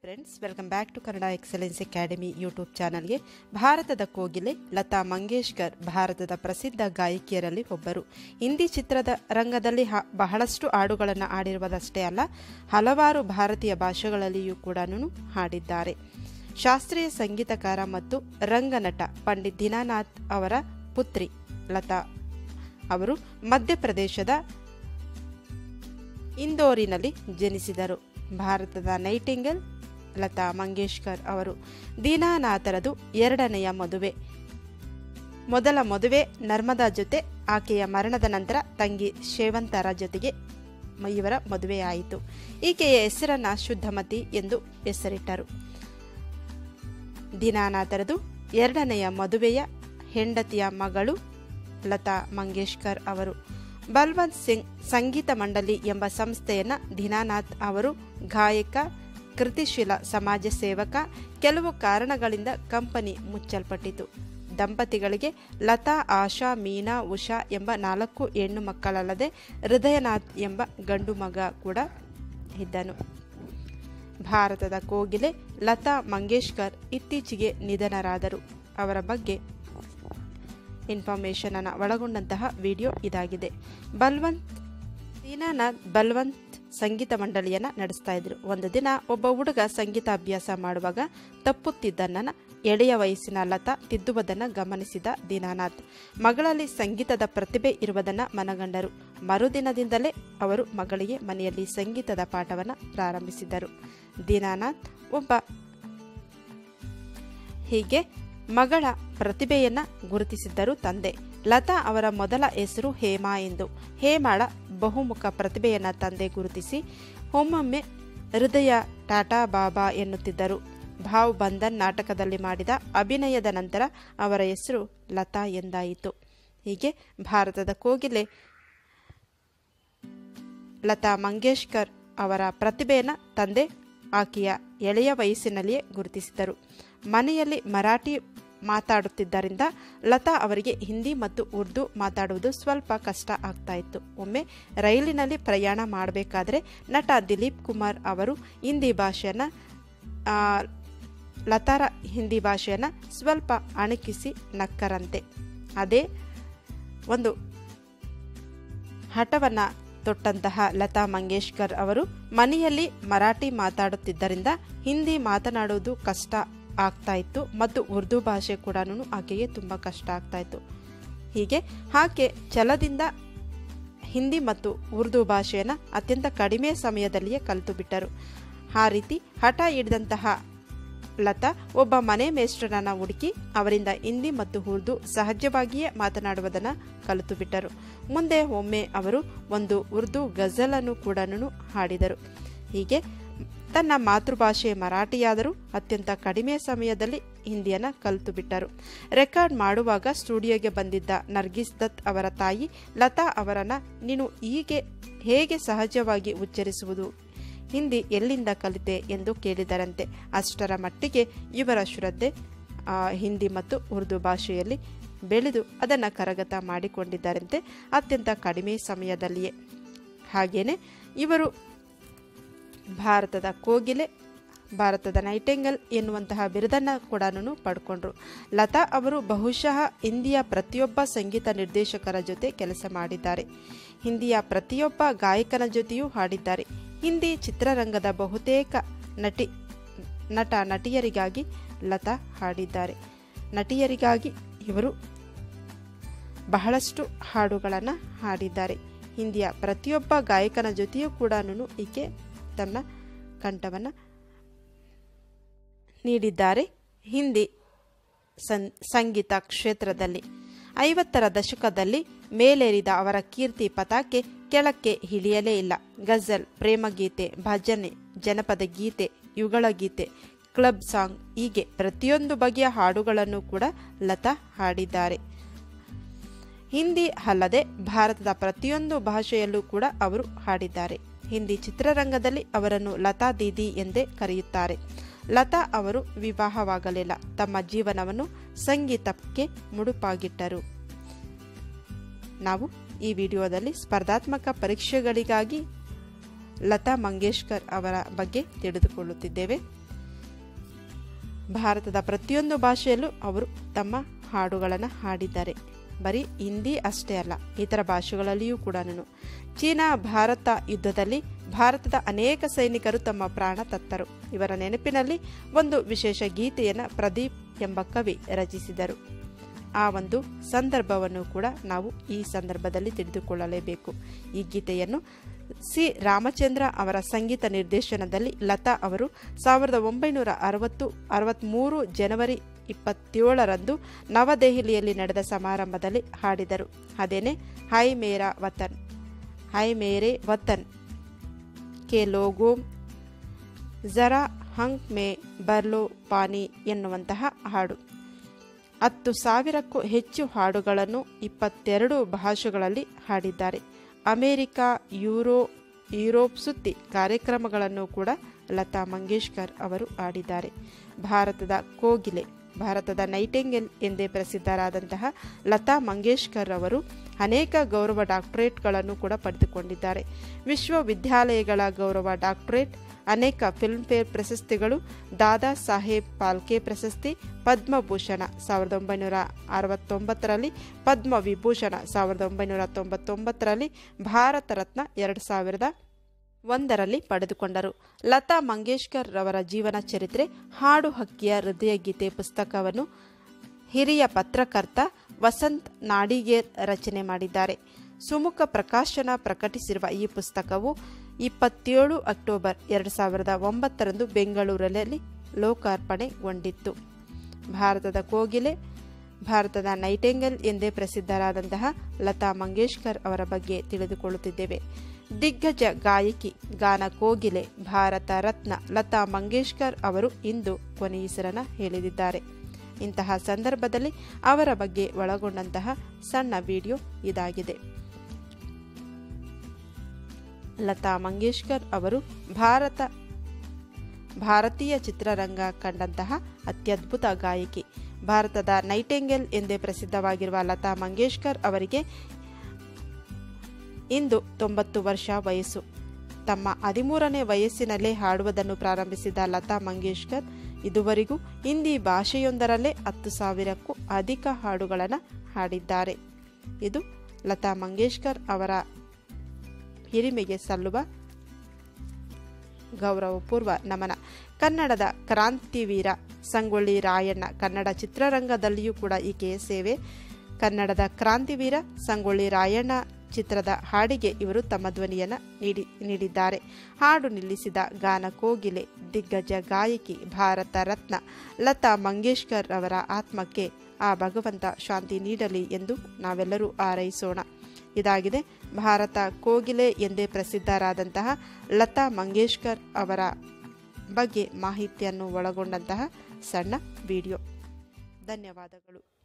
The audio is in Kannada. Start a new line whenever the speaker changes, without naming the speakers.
friends welcome back to Kannada excellence academy YouTube ಚಾನಲ್ಗೆ ಭಾರತದ ಕೋಗಿಲೆ ಲತಾ ಮಂಗೇಶ್ಕರ್ ಭಾರತದ ಪ್ರಸಿದ್ಧ ಗಾಯಕಿಯರಲ್ಲಿ ಒಬ್ಬರು ಹಿಂದಿ ಚಿತ್ರದ ರಂಗದಲ್ಲಿ ಹ- ಬಹಳಷ್ಟು ಹಾಡುಗಳನ್ನು ಹಾಡಿರುವುದಷ್ಟೇ ಅಲ್ಲ ಹಲವಾರು ಭಾರತೀಯ ಭಾಷೆಗಳಲ್ಲಿಯೂ ಕೂಡ ಹಾಡಿದ್ದಾರೆ ಶಾಸ್ತ್ರೀಯ ಸಂಗೀತಕಾರ ಮತ್ತು ರಂಗನಟ ಪಂಡಿತ್ ದೀನಾನಾಥ್ ಅವರ ಪುತ್ರಿ ಲತಾ ಅವರು ಮಧ್ಯಪ್ರದೇಶದ ಇಂದೋರಿನಲ್ಲಿ ಜನಿಸಿದರು ಭಾರತದ ನೈಟಿಂಗಲ್ ಲತಾ ಮಂಗೇಶ್ಕರ್ ಅವರು ದೀನಾನಾಥರದು ಎರಡನೆಯ ಮದುವೆ ಮೊದಲ ಮದುವೆ ನರ್ಮದಾ ಜೊತೆ ಆಕೆಯ ಮರಣದ ನಂತರ ತಂಗಿ ಶೇವಂತರ ಜೊತೆಗೆ ಮ- ಇವರ ಮದುವೆಯಾಯಿತು ಈಕೆಯ ಹೆಸರನ್ನ ಶುದ್ಧಮತಿ ಎಂದು ಹೆಸರಿಟ್ಟರು ದೀನಾನಾಥರದು ಎರಡನೆಯ ಮದುವೆಯ ಹೆಂಡತಿಯ ಮಗಳು ಲತಾ ಮಂಗೇಶ್ಕರ್ ಅವರು ಬಲ್ವಂತ್ ಸಿಂಗ್ ಸಂಗೀತ ಮಂಡಳಿ ಎಂಬ ಸಂಸ್ಥೆಯನ್ನ ದೀನಾನಾಥ್ ಅವರು ಗಾಯಕ ಕೃತಿಶೀಲ ಸಮಾಜ ಸೇವಕ ಕೆಲವು ಕಾರಣಗಳಿಂದ ಕಂಪನಿ ಮುಚ್ಚಲ್ಪಟ್ಟಿತು ದಂಪತಿಗಳಿಗೆ ಲತಾ ಆಶಾ ಮೀನಾ ಉಷಾ ಎಂಬ ನಾಲ್ಕು ಹೆಣ್ಣು ಮಕ್ಕಳಲ್ಲದೆ ಹೃದಯನಾಥ್ ಎಂಬ ಗಂಡು ಮಗ ಕೂಡ ಇದ್ದನು ಭಾರತದ ಕೋಗಿಲೆ ಲತಾ ಮಂಗೇಶ್ಕರ್ ಇತ್ತೀಚೆಗೆ ನಿಧನರಾದರು ಅವರ ಬಗ್ಗೆ ಇನ್ಫಾರ್ಮೇಷನ್ ಅನ್ನು ಒಳಗೊಂಡಂತಹ ವಿಡಿಯೋ ಇದಾಗಿದೆ ಬಲ್ವಂತ್ ದೀನಾನಾಥ್ ಬಲ್ವಂತ್ ಸಂಗೀತ ಮಂಡಳಿಯನ್ನ ನಡೆಸ್ತಾ ಇದ್ರು ಒಂದು ದಿನ ಒಬ್ಬ ಹುಡುಗ ಸಂಗೀತ ಅಭ್ಯಾಸ ಮಾಡುವಾಗ ತಪ್ಪುತ್ತಿದ್ದನ್ನ ಎಳೆಯ ವಯಸ್ಸಿನ ಲತಾ ತಿದ್ದುವುದನ್ನು ಗಮನಿಸಿದ ದೀನಾನಾಥ್ ಮಗಳಲ್ಲಿ ಸಂಗೀತದ ಪ್ರತಿಭೆ ಇರುವುದನ್ನು ಮನಗಂಡರು ಮರುದಿನದಿಂದಲೇ ಅವರು ಮಗಳಿಗೆ ಮನೆಯಲ್ಲಿ ಸಂಗೀತದ ಪಾಠವನ್ನು ಪ್ರಾರಂಭಿಸಿದರು ದೀನಾನಾಥ್ ಒಬ್ಬ ಹೀಗೆ ಮಗಳ ಪ್ರತಿಭೆಯನ್ನ ಗುರುತಿಸಿದ್ದರು ತಂದೆ ಲತಾ ಅವರ ಮೊದಲ ಹೆಸರು ಹೇಮಾ ಎಂದು ಹೇಮಾಳ ಬಹುಮುಖ ಪ್ರತಿಭೆಯನ್ನ ತಂದೆ ಗುರುತಿಸಿ ಒಮ್ಮೊಮ್ಮೆ ಹೃದಯ ಟಾಟಾ ಬಾಬಾ ಎನ್ನುತ್ತಿದ್ದರು ಭಾವ್ ಬಂಧನ್ ನಾಟಕದಲ್ಲಿ ಮಾಡಿದ ಅಭಿನಯದ ನಂತರ ಅವರ ಹೆಸರು ಲತಾ ಎಂದಾಯಿತು ಹೀಗೆ ಭಾರತದ ಕೋಗಿಲೆ ಲತಾ ಮಂಗೇಶ್ಕರ್ ಅವರ ಪ್ರತಿಭೆಯನ್ನು ತಂದೆ ಆಕೆಯ ಎಳೆಯ ವಯಸ್ಸಿನಲ್ಲಿಯೇ ಗುರುತಿಸಿದರು ಮನೆಯಲ್ಲಿ ಮರಾಠಿ ಮಾತಾಡುತ್ತಿದ್ದರಿಂದ ಲತಾ ಅವರಿಗೆ ಹಿಂದಿ ಮತ್ತು ಉರ್ದು ಮಾತಾಡುವುದು ಸ್ವಲ್ಪ ಕಷ್ಟ ಆಗ್ತಾ ಇತ್ತು ಒಮ್ಮೆ ರೈಲಿನಲ್ಲಿ ಪ್ರಯಾಣ ಮಾಡಬೇಕಾದ್ರೆ ನಟ ದಿಲೀಪ್ ಕುಮಾರ್ ಅವರು ಹಿಂದಿ ಭಾಷೆಯನ್ನು ಲತಾರ ಹಿಂದಿ ಭಾಷೆಯನ್ನು ಸ್ವಲ್ಪ ಅಣಕಿಸಿ ನಕ್ಕರಂತೆ ಅದೇ ಒಂದು ಹಠವನ್ನ ತೊಟ್ಟಂತಹ ಲತಾ ಮಂಗೇಶ್ಕರ್ ಅವರು ಮನೆಯಲ್ಲಿ ಮರಾಠಿ ಮಾತಾಡುತ್ತಿದ್ದರಿಂದ ಹಿಂದಿ ಮಾತನಾಡುವುದು ಕಷ್ಟ ಆಗ್ತಾ ಇತ್ತು ಮತ್ತು ಉರ್ದು ಭಾಷೆ ಕೂಡ ಆಕೆಗೆ ತುಂಬ ಕಷ್ಟ ಆಗ್ತಾ ಇತ್ತು ಹೀಗೆ ಆಕೆ ಛಲದಿಂದ ಹಿಂದಿ ಮತ್ತು ಉರ್ದು ಭಾಷೆಯನ್ನು ಅತ್ಯಂತ ಕಡಿಮೆ ಸಮಯದಲ್ಲಿಯೇ ಕಲಿತು ಬಿಟ್ಟರು ಆ ರೀತಿ ಹಠ ಹಿಡಿದಂತಹ ಲತಾ ಒಬ್ಬ ಮನೆ ಮೇಷ್ಟ್ರನನ್ನ ಹುಡುಕಿ ಅವರಿಂದ ಹಿಂದಿ ಮತ್ತು ಉರ್ದು ಸಹಜವಾಗಿಯೇ ಮಾತನಾಡುವುದನ್ನು ಕಲಿತು ಬಿಟ್ಟರು ಮುಂದೆ ಒಮ್ಮೆ ಅವರು ಒಂದು ಉರ್ದು ಗಜಲನ್ನು ಕೂಡ ಹಾಡಿದರು ಹೀಗೆ ತನ್ನ ಮಾತೃಭಾಷೆ ಮರಾಠಿಯಾದರೂ ಅತ್ಯಂತ ಕಡಿಮೆ ಸಮಯದಲ್ಲಿ ಹಿಂದಿಯನ್ನು ಕಲಿತು ಬಿಟ್ಟರು ರೆಕಾರ್ಡ್ ಮಾಡುವಾಗ ಸ್ಟುಡಿಯೋಗೆ ಬಂದಿದ್ದ ನರ್ಗಿಸ್ ದತ್ ಅವರ ತಾಯಿ ಲತಾ ಅವರನ್ನ ನೀನು ಹೀಗೆ ಹೇಗೆ ಸಹಜವಾಗಿ ಉಚ್ಚರಿಸುವುದು ಹಿಂದಿ ಎಲ್ಲಿಂದ ಕಲಿತೆ ಎಂದು ಕೇಳಿದರಂತೆ ಅಷ್ಟರ ಮಟ್ಟಿಗೆ ಇವರ ಶ್ರದ್ಧೆ ಆ, ಹಿಂದಿ ಮತ್ತು ಉರ್ದು ಭಾಷೆಯಲ್ಲಿ ಬೆಳೆದು ಅದನ್ನು ಕರಗತ ಮಾಡಿಕೊಂಡಿದ್ದರಂತೆ ಅತ್ಯಂತ ಕಡಿಮೆ ಸಮಯದಲ್ಲಿಯೇ ಹಾಗೆಯೇ ಇವರು ಭಾರತದ ಕೋಗಿಲೆ ಭಾರತದ ನೈಟೆಂಗಲ್ ಎನ್ನುವಂತಹ ಬಿರುದನ್ನು ಕೂಡ ಪಡ್ಕೊಂಡ್ರು ಲತಾ ಅವರು ಬಹುಶಃ ಹಿಂದಿಯ ಪ್ರತಿಯೊಬ್ಬ ಸಂಗೀತ ನಿರ್ದೇಶಕರ ಜೊತೆ ಕೆಲಸ ಮಾಡಿದ್ದಾರೆ ಹಿಂದಿಯ ಪ್ರತಿಯೊಬ್ಬ ಗಾಯಕನ ಜೊತೆಯೂ ಹಾಡಿದ್ದಾರೆ ಹಿಂದಿ ಚಿತ್ರರಂಗದ ಬಹುತೇಕ ನಟಿ ನಟ ನಟಿಯರಿಗಾಗಿ ಲತಾ ಹಾಡಿದ್ದಾರೆ ನಟಿಯರಿಗಾಗಿ ಇವರು ಬಹಳಷ್ಟು ಹಾಡುಗಳನ್ನು ಹಾಡಿದ್ದಾರೆ ಹಿಂದಿಯ ಪ್ರತಿಯೊಬ್ಬ ಗಾಯಕನ ಜೊತೆಯೂ ಕೂಡ ಈಕೆ ತನ್ನ ಕಂಠವನ್ನು ನೀಡಿದ್ದಾರೆ ಹಿಂದಿ ಸಂ ಸಂಗೀತ ಕ್ಷೇತ್ರದಲ್ಲಿ ಐವತ್ತರ ದಶಕದಲ್ಲಿ ಮೇಲೇರಿದ ಅವರ ಕೀರ್ತಿ ಪತಾಕೆ ಕೆಳಕ್ಕೆ ಇಳಿಯಲೇ ಇಲ್ಲ ಗಜಲ್ ಪ್ರೇಮಗೀತೆ ಭಜನೆ ಜನಪದ ಗೀತೆ ಯುಗಳ ಗೀತೆ ಕ್ಲಬ್ ಸಾಂಗ್ ಹೀಗೆ ಪ್ರತಿಯೊಂದು ಬಗೆಯ ಹಾಡುಗಳನ್ನು ಕೂಡ ಲತಾ ಹಾಡಿದ್ದಾರೆ ಹಿಂದಿ ಅಲ್ಲದೆ ಭಾರತದ ಪ್ರತಿಯೊಂದು ಭಾಷೆಯಲ್ಲೂ ಕೂಡ ಅವರು ಹಾಡಿದ್ದಾರೆ ಹಿಂದಿ ಚಿತ್ರರಂಗದಲ್ಲಿ ಅವರನ್ನು ಲತಾ ದೀದಿ ಎಂದೇ ಕರೆಯುತ್ತಾರೆ ಲತಾ ಅವರು ವಿವಾಹವಾಗಲಿಲ್ಲ ತಮ್ಮ ಜೀವನವನ್ನು ಸಂಗೀತಕ್ಕೆ ಮುಡುಪಾಗಿಟ್ಟರು ನಾವು ಈ ವಿಡಿಯೋದಲ್ಲಿ ಸ್ಪರ್ಧಾತ್ಮಕ ಪರೀಕ್ಷೆಗಳಿಗಾಗಿ ಲತಾ ಮಂಗೇಶ್ಕರ್ ಅವರ ಬಗ್ಗೆ ತಿಳಿದುಕೊಳ್ಳುತ್ತಿದ್ದೇವೆ ಭಾರತದ ಪ್ರತಿಯೊಂದು ಭಾಷೆಯಲ್ಲೂ ಅವರು ತಮ್ಮ ಹಾಡುಗಳನ್ನು ಹಾಡಿದ್ದಾರೆ ಬರೀ ಹಿಂದಿ ಅಷ್ಟೇ ಅಲ್ಲ ಇತರ ಭಾಷೆಗಳಲ್ಲಿಯೂ ಕೂಡ ಚೀನಾ ಭಾರತ ಯುದ್ಧದಲ್ಲಿ ಭಾರತದ ಅನೇಕ ಸೈನಿಕರು ತಮ್ಮ ಪ್ರಾಣ ತತ್ತರು ಇವರ ನೆನಪಿನಲ್ಲಿ ಒಂದು ವಿಶೇಷ ಗೀತೆಯನ್ನು ಪ್ರದೀಪ್ ಎಂಬ ಕವಿ ರಚಿಸಿದರು ಆ ಒಂದು ಸಂದರ್ಭವನ್ನು ಕೂಡ ನಾವು ಈ ಸಂದರ್ಭದಲ್ಲಿ ತಿಳಿದುಕೊಳ್ಳಲೇಬೇಕು ಈ ಗೀತೆಯನ್ನು ಸಿ ರಾಮಚಂದ್ರ ಅವರ ಸಂಗೀತ ನಿರ್ದೇಶನದಲ್ಲಿ ಲತಾ ಅವರು ಸಾವಿರದ ಒಂಬೈನೂರ ಅರವತ್ತು ಅರವತ್ತ್ಮೂರು ಜನವರಿ ಇಪ್ಪತ್ತೇಳರಂದು ನವದೆಹಲಿಯಲ್ಲಿ ನಡೆದ ಸಮಾರಂಭದಲ್ಲಿ ಹಾಡಿದರು ಅದೇನೆ ಹೈ ಮೇರಾ ವತನ್ ಹೈ ಮೇರೆ ವತನ್ ಕೆ ಲೋಗೋ ಜರಾ ಹಂಗ್ ಮೇ ಬರ್ಲೋ ಪಾನಿ ಎನ್ನುವಂತಹ ಹಾಡು ಹತ್ತು ಸಾವಿರಕ್ಕೂ ಹೆಚ್ಚು ಹಾಡುಗಳನ್ನು ಇಪ್ಪತ್ತೆರಡು ಭಾಷೆಗಳಲ್ಲಿ ಹಾಡಿದ್ದಾರೆ ಅಮೆರಿಕ ಯುರೋ ಯುರೋಪ್ ಸುತ್ತಿ ಕಾರ್ಯಕ್ರಮಗಳನ್ನು ಕೂಡ ಲತಾ ಮಂಗೇಶ್ಕರ್ ಅವರು ಆಡಿದ್ದಾರೆ ಭಾರತದ ಕೋಗಿಲೆ ಭಾರತದ ನೈಟಿಂಗೆಲ್ ಎಂದೇ ಪ್ರಸಿದ್ಧರಾದಂತಹ ಲತಾ ಮಂಗೇಶ್ಕರ್ ಅವರು ಅನೇಕ ಗೌರವ ಡಾಕ್ಟರೇಟ್ಗಳನ್ನು ಕೂಡ ಪಡೆದುಕೊಂಡಿದ್ದಾರೆ ವಿಶ್ವವಿದ್ಯಾಲಯಗಳ ಗೌರವ ಡಾಕ್ಟರೇಟ್ ಅನೇಕ ಫಿಲ್ಮ್ಫೇರ್ ಪ್ರಶಸ್ತಿಗಳು ದಾದಾ ಸಾಹೇಬ್ ಪಾಲ್ಕೆ ಪ್ರಶಸ್ತಿ ಪದ್ಮಭೂಷಣ ಸಾವಿರದ ಒಂಬೈನೂರ ಅರವತ್ತೊಂಬತ್ತರಲ್ಲಿ ಪದ್ಮ ವಿಭೂಷಣ ಸಾವಿರದ ಒಂಬೈನೂರ ತೊಂಬತ್ತೊಂಬತ್ತರಲ್ಲಿ ಭಾರತ ರತ್ನ ಎರಡು ಸಾವಿರದ ಒಂದರಲ್ಲಿ ಪಡೆದುಕೊಂಡರು ಲತಾ ಮಂಗೇಶ್ಕರ್ ರವರ ಜೀವನ ಚರಿತ್ರೆ ಹಾಡು ಹಕ್ಕಿಯ ಹೃದಯ ಗೀತೆ ಪುಸ್ತಕವನ್ನು ಹಿರಿಯ ಪತ್ರಕರ್ತ ವಸಂತ್ ನಾಡಿಗೇರ್ ರಚನೆ ಮಾಡಿದ್ದಾರೆ ಸುಮುಖ ಪ್ರಕಾಶನ ಪ್ರಕಟಿಸಿರುವ ಈ ಪುಸ್ತಕವು ಇಪ್ಪತ್ತೇಳು ಅಕ್ಟೋಬರ್ ಎರಡು ಸಾವಿರದ ಒಂಬತ್ತರಂದು ಬೆಂಗಳೂರಲ್ಲಿ ಲೋಕಾರ್ಪಣೆಗೊಂಡಿತ್ತು ಭಾರತದ ಕೋಗಿಲೆ ಭಾರತದ ನೈಟೆಂಗಲ್ ಎಂದೇ ಪ್ರಸಿದ್ಧರಾದಂತಹ ಲತಾ ಮಂಗೇಶ್ಕರ್ ಅವರ ಬಗ್ಗೆ ತಿಳಿದುಕೊಳ್ಳುತ್ತಿದ್ದೇವೆ ದಿಗ್ಗಜ ಗಾಯಕಿ ಗಾನ ಕೋಗಿಲೆ ಭಾರತ ರತ್ನ ಲತಾ ಮಂಗೇಶ್ಕರ್ ಅವರು ಇಂದು ಕೊನೆಯುಸಿರನ ಹೇಳಿದ್ದಾರೆ ಇಂತಹ ಸಂದರ್ಭದಲ್ಲಿ ಅವರ ಬಗ್ಗೆ ಒಳಗೊಂಡಂತಹ ಸಣ್ಣ ವಿಡಿಯೋ ಇದಾಗಿದೆ ಲತಾ ಮಂಗೇಶ್ಕರ್ ಅವರು ಭಾರತ ಭಾರತೀಯ ಚಿತ್ರರಂಗ ಕಂಡಂತಹ ಅತ್ಯದ್ಭುತ ಗಾಯಕಿ ಭಾರತದ ನೈಟೆಂಗೆಲ್ ಎಂದೇ ಪ್ರಸಿದ್ಧವಾಗಿರುವ ಲತಾ ಮಂಗೇಶ್ಕರ್ ಅವರಿಗೆ ಇಂದು ತೊಂಬತ್ತು ವರ್ಷ ವಯಸ್ಸು ತಮ್ಮ ಹದಿಮೂರನೇ ವಯಸ್ಸಿನಲ್ಲೇ ಹಾಡುವುದನ್ನು ಪ್ರಾರಂಭಿಸಿದ ಲತಾ ಮಂಗೇಶ್ಕರ್ ಇದುವರೆಗೂ ಹಿಂದಿ ಭಾಷೆಯೊಂದರಲ್ಲೇ ಹತ್ತು ಸಾವಿರಕ್ಕೂ ಅಧಿಕ ಹಾಡುಗಳನ್ನು ಹಾಡಿದ್ದಾರೆ ಇದು ಲತಾ ಮಂಗೇಶ್ಕರ್ ಅವರ ಹಿರಿಮೆಗೆ ಸಲ್ಲುವ ಗೌರವಪೂರ್ವ ನಮನ ಕನ್ನಡದ ಕ್ರಾಂತಿವೀರ ಸಂಗೊಳ್ಳಿ ರಾಯಣ್ಣ ಕನ್ನಡ ಚಿತ್ರರಂಗದಲ್ಲಿಯೂ ಕೂಡ ಈಕೆಯ ಸೇವೆ ಕನ್ನಡದ ಕ್ರಾಂತಿವೀರ ಸಂಗೊಳ್ಳಿ ರಾಯಣ್ಣ ಚಿತ್ರದ ಹಾಡಿಗೆ ಇವರು ತಮ್ಮ ಧ್ವನಿಯನ್ನು ನೀಡಿ ನೀಡಿದ್ದಾರೆ ಹಾಡು ನಿಲ್ಲಿಸಿದ ಗಾನ ಕೋಗಿಲೆ ದಿಗ್ಗಜ ಗಾಯಕಿ ಭಾರತ ರತ್ನ ಲತಾ ಮಂಗೇಶ್ಕರ್ ಅವರ ಆತ್ಮಕ್ಕೆ ಆ ಭಗವಂತ ಶಾಂತಿ ನೀಡಲಿ ಎಂದು ನಾವೆಲ್ಲರೂ ಹಾರೈಸೋಣ ಇದಾಗಿದೆ ಭಾರತ ಕೋಗಿಲೆ ಎಂದೇ ಪ್ರಸಿದ್ಧರಾದಂತಹ ಲತಾ ಮಂಗೇಶ್ಕರ್ ಅವರ ಬಗ್ಗೆ ಮಾಹಿತಿಯನ್ನು ಒಳಗೊಂಡಂತಹ ಸಣ್ಣ ವಿಡಿಯೋ ಧನ್ಯವಾದಗಳು